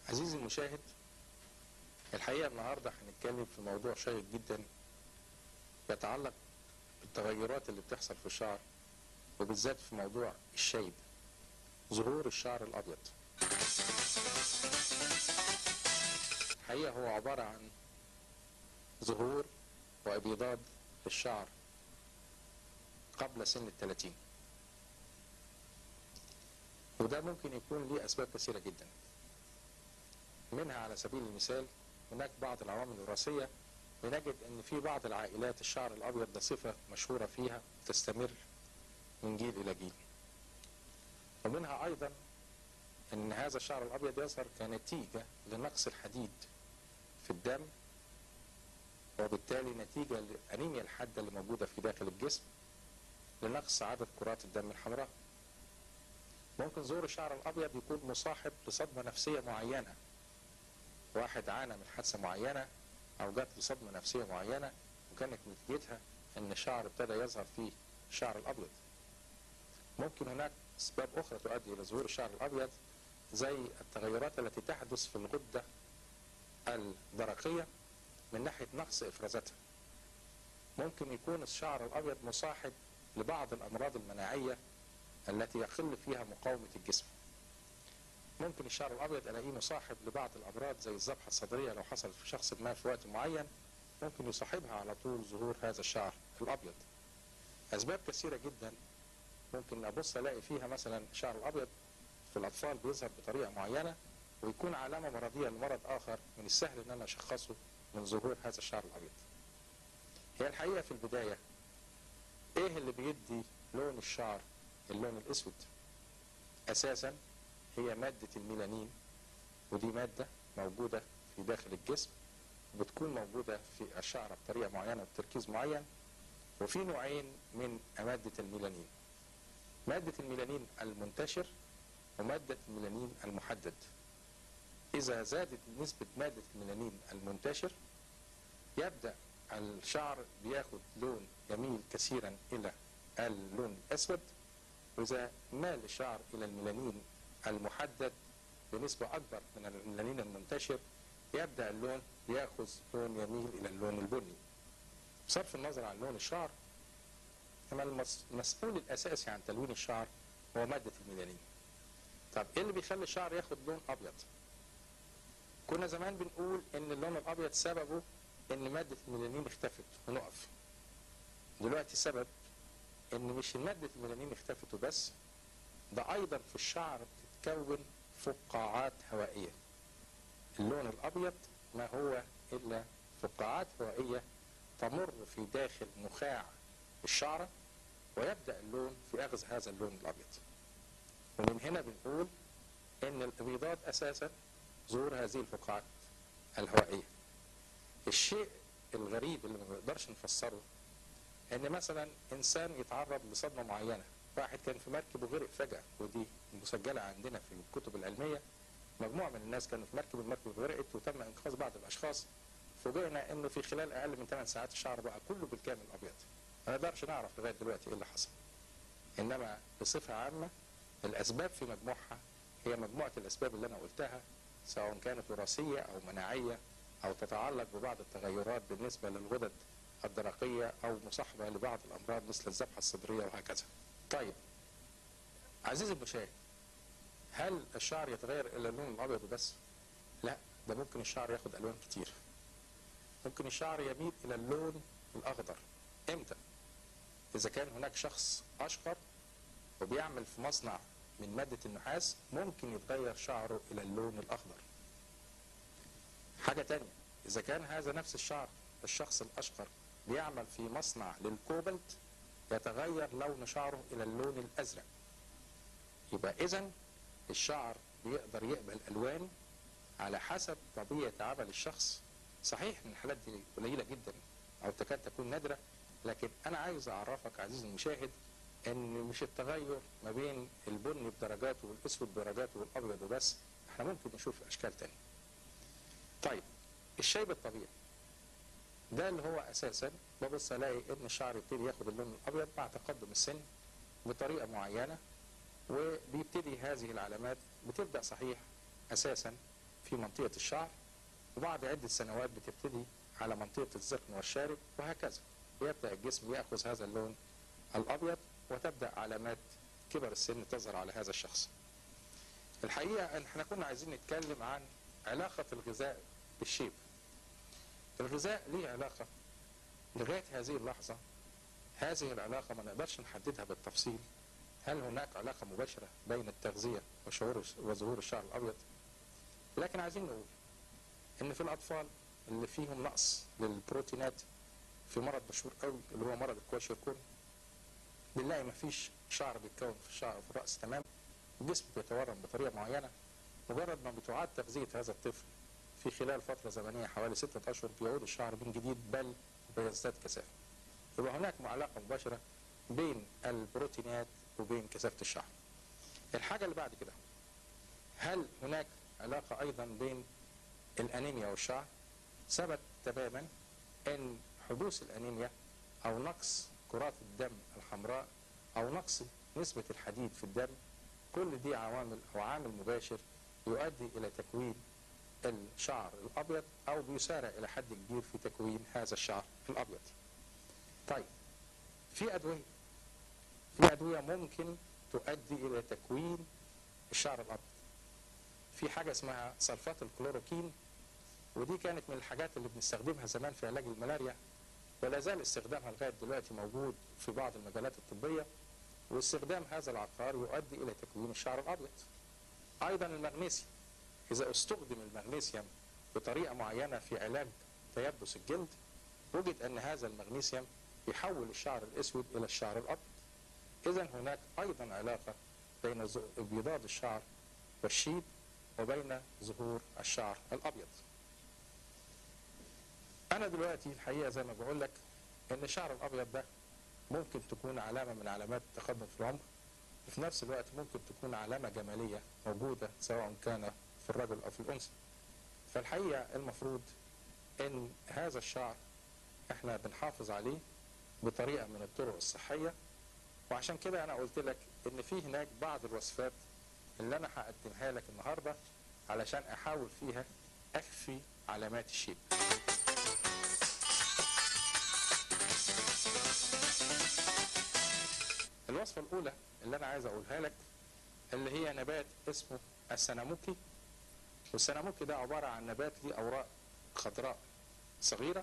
عزيزي المشاهد الحقيقة النهاردة هنتكلم في موضوع شيق جدا يتعلق بالتغيرات اللي بتحصل في الشعر وبالذات في موضوع الشيب ظهور الشعر الأبيض الحقيقة هو عبارة عن ظهور وابيضاد الشعر قبل سن الثلاثين وده ممكن يكون ليه أسباب كثيرة جدا منها على سبيل المثال هناك بعض العوامل الوراثية بنجد ان في بعض العائلات الشعر الابيض ده صفة مشهورة فيها تستمر من جيل الى جيل ومنها ايضا ان هذا الشعر الابيض يظهر كنتيجة لنقص الحديد في الدم وبالتالي نتيجة للأنيميا الحادة اللي موجودة في داخل الجسم لنقص عدد كرات الدم الحمراء ممكن ظهور الشعر الأبيض يكون مصاحب لصدمة نفسية معينة واحد عانى من حادثة معينة أو جات له صدمة نفسية معينة وكانت نتيجتها إن الشعر ابتدى يظهر فيه الشعر الأبيض ممكن هناك أسباب أخرى تؤدي إلى ظهور الشعر الأبيض زي التغيرات التي تحدث في الغدة الدرقية من ناحية نقص إفرازاتها ممكن يكون الشعر الأبيض مصاحب لبعض الأمراض المناعية التي يقل فيها مقاومة الجسم ممكن الشعر الأبيض ألاقيه مصاحب لبعض الأمراض زي الذبحة الصدرية لو حصل في شخص ما في وقت معين ممكن يصاحبها على طول ظهور هذا الشعر الأبيض أسباب كثيرة جدا ممكن أبص ألاقي فيها مثلا الشعر الأبيض في الأطفال بيظهر بطريقة معينة ويكون علامة مرضية لمرض آخر من السهل إن أنا أشخصه من ظهور هذا الشعر الأبيض هي الحقيقة في البداية إيه اللي بيدي لون الشعر اللون الأسود أساسا هي مادة الميلانين ودي مادة موجودة في داخل الجسم بتكون موجودة في الشعر بطريقة معينة بتركيز معين وفي نوعين من مادة الميلانين مادة الميلانين المنتشر ومادة الميلانين المحدد إذا زادت نسبة مادة الميلانين المنتشر يبدأ الشعر بياخد لون يميل كثيرا إلى اللون الأسود وإذا مال الشعر إلى الميلانين المحدد بنسبة أكبر من الميلانين المنتشر يبدأ اللون ياخذ لون يميل إلى اللون البني بصرف النظر عن لون الشعر كما المسؤول الأساسي عن تلوين الشعر هو مادة الميلانين طب إيه اللي بيخلي الشعر ياخد لون أبيض كنا زمان بنقول ان اللون الابيض سببه ان مادة الميلانين اختفت ونقف دلوقتي السبب ان مش مادة الميلانين اختفت وبس ده ايضا في الشعر بتتكون فقاعات هوائية اللون الابيض ما هو الا فقاعات هوائية تمر في داخل نخاع الشعرة ويبدأ اللون في اخذ هذا اللون الابيض ومن هنا بنقول ان الابيضات اساسا ظهور هذه الفقاعات الهوائية الشيء الغريب اللي ما بنقدرش نفسره ان مثلا انسان يتعرض لصدمة معينة واحد كان في مركب وغرق فجأة ودي مسجلة عندنا في الكتب العلمية مجموعة من الناس كانوا في مركب المركب غرقت وتم انقاذ بعض الاشخاص فوجئنا انه في خلال اقل من 8 ساعات الشعر بقى كله بالكامل ابيض ما نقدرش نعرف لغاية دلوقتي ايه اللي حصل انما بصفة عامة الاسباب في مجموعها هي مجموعة الاسباب اللي انا قلتها سواء كانت وراثية أو مناعية أو تتعلق ببعض التغيرات بالنسبة للغدد الدرقية أو مصاحبة لبعض الأمراض مثل الذبحة الصدرية وهكذا. طيب عزيزي المشاهد هل الشعر يتغير إلى اللون الأبيض وبس؟ لا ده ممكن الشعر ياخد ألوان كتير. ممكن الشعر يميل إلى اللون الأخضر. إمتى؟ إذا كان هناك شخص أشقر وبيعمل في مصنع من مادة النحاس ممكن يتغير شعره إلى اللون الأخضر حاجة تانية إذا كان هذا نفس الشعر الشخص الأشقر بيعمل في مصنع للكوبلت يتغير لون شعره إلى اللون الأزرق يبقى إذا الشعر بيقدر يقبل ألوان على حسب طبيعة عمل الشخص صحيح ان الحالات دي قليلة جدا أو تكاد تكون نادرة لكن أنا عايز أعرفك عزيزي المشاهد ان مش التغير ما بين البني بدرجاته والاسود بدرجاته والابيض وبس احنا ممكن نشوف اشكال تانية طيب الشيب الطبيعي ده اللي هو اساسا ببص الاقي ان الشعر يبتدي ياخد اللون الابيض مع تقدم السن بطريقه معينه وبيبتدي هذه العلامات بتبدا صحيح اساسا في منطقة الشعر وبعد عدة سنوات بتبتدي على منطقة الذقن والشارب وهكذا يبدأ الجسم يأخذ هذا اللون الأبيض وتبدأ علامات كبر السن تظهر على هذا الشخص الحقيقة ان احنا كنا عايزين نتكلم عن علاقة الغذاء بالشيب الغذاء ليه علاقة لغاية هذه اللحظة هذه العلاقة ما نقدرش نحددها بالتفصيل هل هناك علاقة مباشرة بين التغذية وشعور وظهور الشعر الأبيض لكن عايزين نقول إن في الأطفال اللي فيهم نقص للبروتينات في مرض مشهور قوي اللي هو مرض الكواشيركون بنلاقي مفيش شعر بيتكون في الشعر في الرأس تمام الجسم بيتورم بطريقة معينة مجرد ما بتعاد تغذية هذا الطفل في خلال فترة زمنية حوالي ستة أشهر بيعود الشعر من جديد بل بيزداد كثافة يبقى هناك علاقة مباشرة بين البروتينات وبين كثافة الشعر الحاجة اللي بعد كده هل هناك علاقة أيضا بين الأنيميا والشعر ثبت تماما أن حدوث الأنيميا أو نقص كرات الدم الحمراء أو نقص نسبة الحديد في الدم كل دي عوامل أو عامل مباشر يؤدي إلى تكوين الشعر الأبيض أو بيسارع إلى حد كبير في تكوين هذا الشعر الأبيض طيب في أدوية في أدوية ممكن تؤدي إلى تكوين الشعر الأبيض في حاجة اسمها صلفات الكلوروكين ودي كانت من الحاجات اللي بنستخدمها زمان في علاج الملاريا ولا زال استخدامها لغاية دلوقتي موجود في بعض المجالات الطبية واستخدام هذا العقار يؤدي إلى تكوين الشعر الأبيض أيضا المغنيسيوم إذا استخدم المغنيسيوم بطريقة معينة في علاج تيبس الجلد وجد أن هذا المغنيسيوم يحول الشعر الأسود إلى الشعر الأبيض إذا هناك أيضا علاقة بين ابيضاد الشعر والشيب وبين ظهور الشعر الأبيض أنا دلوقتي الحقيقة زي ما بقول لك إن الشعر الأبيض ده ممكن تكون علامة من علامات التقدم في العمر وفي نفس الوقت ممكن تكون علامة جمالية موجودة سواء كان في الرجل أو في الأنثى فالحقيقة المفروض إن هذا الشعر إحنا بنحافظ عليه بطريقة من الطرق الصحية وعشان كده أنا قلت لك إن في هناك بعض الوصفات اللي أنا هقدمها لك النهاردة علشان أحاول فيها أخفي علامات الشيب الوصفة الأولى اللي أنا عايز أقولها لك اللي هي نبات اسمه السناموكي والسناموكي ده عبارة عن نبات ليه أوراق خضراء صغيرة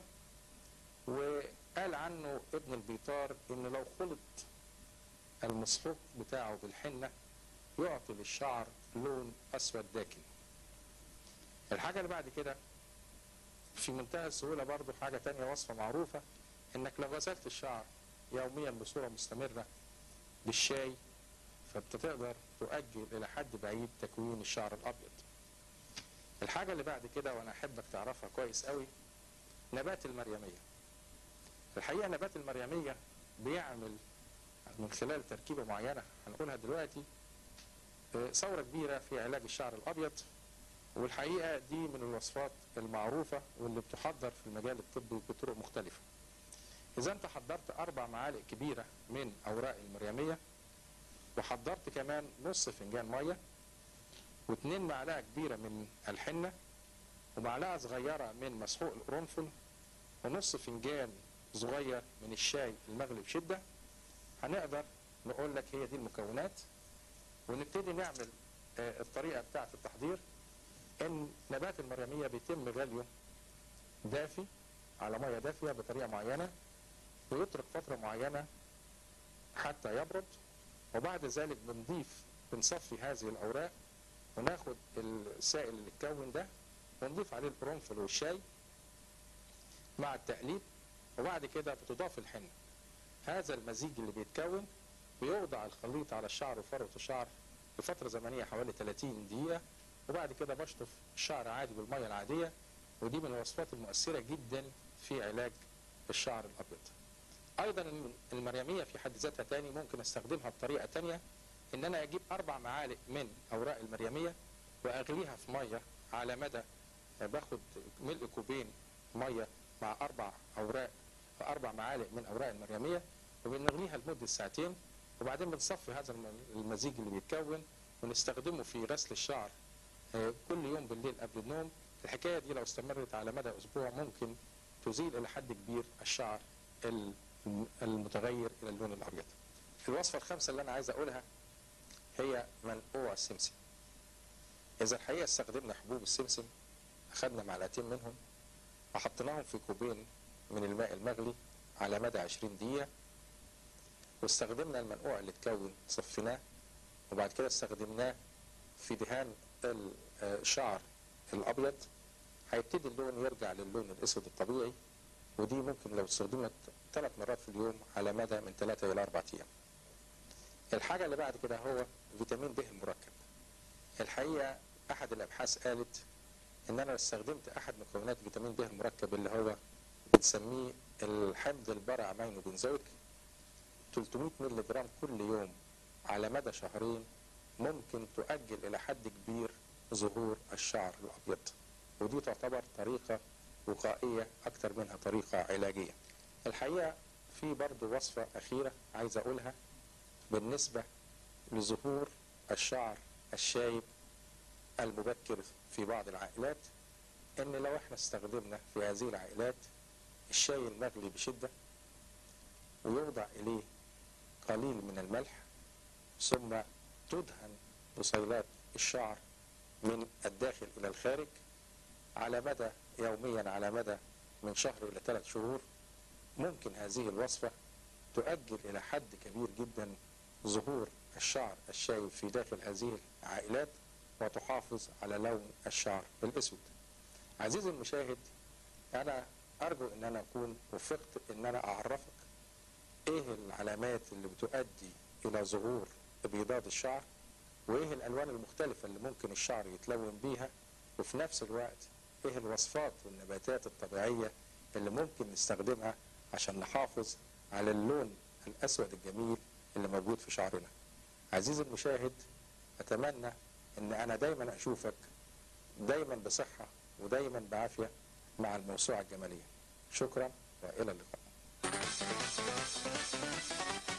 وقال عنه ابن البيطار إن لو خلط المصحوق بتاعه بالحنة يعطي للشعر لون أسود داكن الحاجة اللي بعد كده في منتهى السهولة برضو حاجة تانية وصفة معروفة إنك لو غسلت الشعر يوميا بصورة مستمرة بالشاي فانت تقدر تؤجل الى حد بعيد تكوين الشعر الابيض الحاجة اللي بعد كده وانا احبك تعرفها كويس قوي نبات المريمية الحقيقة نبات المريمية بيعمل من خلال تركيبة معينة هنقولها دلوقتي ثورة كبيرة في علاج الشعر الابيض والحقيقة دي من الوصفات المعروفة واللي بتحضر في المجال الطبي بطرق مختلفة إذا أنت حضرت أربع معالق كبيرة من أوراق المريمية وحضرت كمان نص فنجان مية واثنين معلقة كبيرة من الحنة ومعلقة صغيرة من مسحوق القرنفل ونص فنجان صغير من الشاي المغلي بشدة هنقدر نقول لك هي دي المكونات ونبتدي نعمل آه الطريقة بتاعة التحضير إن نبات المريمية بيتم غليه دافي على مية دافية بطريقة معينة ويترك فترة معينة حتى يبرد وبعد ذلك بنضيف بنصفي هذه الأوراق وناخد السائل اللي اتكون ده ونضيف عليه القرنفل والشاي مع التقليب وبعد كده بتضاف الحنة هذا المزيج اللي بيتكون بيوضع الخليط على الشعر وفروة الشعر لفترة زمنية حوالي 30 دقيقة وبعد كده بشطف الشعر عادي بالمية العادية ودي من الوصفات المؤثرة جدا في علاج الشعر الأبيض ايضا المريمية في حد ذاتها تاني ممكن استخدمها بطريقة تانية ان انا اجيب اربع معالق من اوراق المريمية واغليها في مية على مدى باخد ملء كوبين مية مع اربع اوراق اربع معالق من اوراق المريمية وبنغليها لمدة ساعتين وبعدين بنصفي هذا المزيج اللي بيتكون ونستخدمه في غسل الشعر آه، كل يوم بالليل قبل النوم الحكايه دي لو استمرت على مدى اسبوع ممكن تزيل الى حد كبير الشعر ال- المتغير الى اللون الابيض. الوصفه الخامسه اللي انا عايز اقولها هي منقوع السمسم. اذا الحقيقه استخدمنا حبوب السمسم اخذنا معلقتين منهم وحطيناهم في كوبين من الماء المغلي على مدى 20 دقيقه واستخدمنا المنقوع اللي اتكون صفيناه وبعد كده استخدمناه في دهان ال- آه، الشعر الابيض هيبتدي اللون يرجع للون الاسود الطبيعي ودي ممكن لو استخدمت ثلاث مرات في اليوم على مدى من ثلاثة إلى أربعة أيام. الحاجة اللي بعد كده هو فيتامين د المركب. الحقيقة أحد الأبحاث قالت إن أنا استخدمت أحد مكونات فيتامين د المركب اللي هو بنسميه الحمض البرع ماينو بنزويك 300 مللي جرام كل يوم على مدى شهرين ممكن تؤجل إلى حد كبير ظهور الشعر الأبيض ودي تعتبر طريقة وقائية أكتر منها طريقة علاجية الحقيقة في برضو وصفة أخيرة عايز أقولها بالنسبة لظهور الشعر الشايب المبكر في بعض العائلات إن لو إحنا استخدمنا في هذه العائلات الشاي المغلي بشدة ويوضع إليه قليل من الملح ثم تدهن بصيلات الشعر من الداخل إلى الخارج على مدى يوميا على مدى من شهر إلى ثلاث شهور ممكن هذه الوصفة تؤجل إلى حد كبير جدا ظهور الشعر الشايب في داخل هذه العائلات وتحافظ على لون الشعر الأسود عزيزي المشاهد أنا أرجو أن أنا أكون وفقت أن أنا أعرفك إيه العلامات اللي بتؤدي إلى ظهور ابيضاد الشعر وإيه الألوان المختلفة اللي ممكن الشعر يتلون بيها وفي نفس الوقت إيه الوصفات والنباتات الطبيعية اللي ممكن نستخدمها عشان نحافظ على اللون الأسود الجميل اللي موجود في شعرنا عزيزي المشاهد أتمنى أن أنا دايما أشوفك دايما بصحة ودايما بعافية مع الموسوعة الجمالية شكرا وإلى اللقاء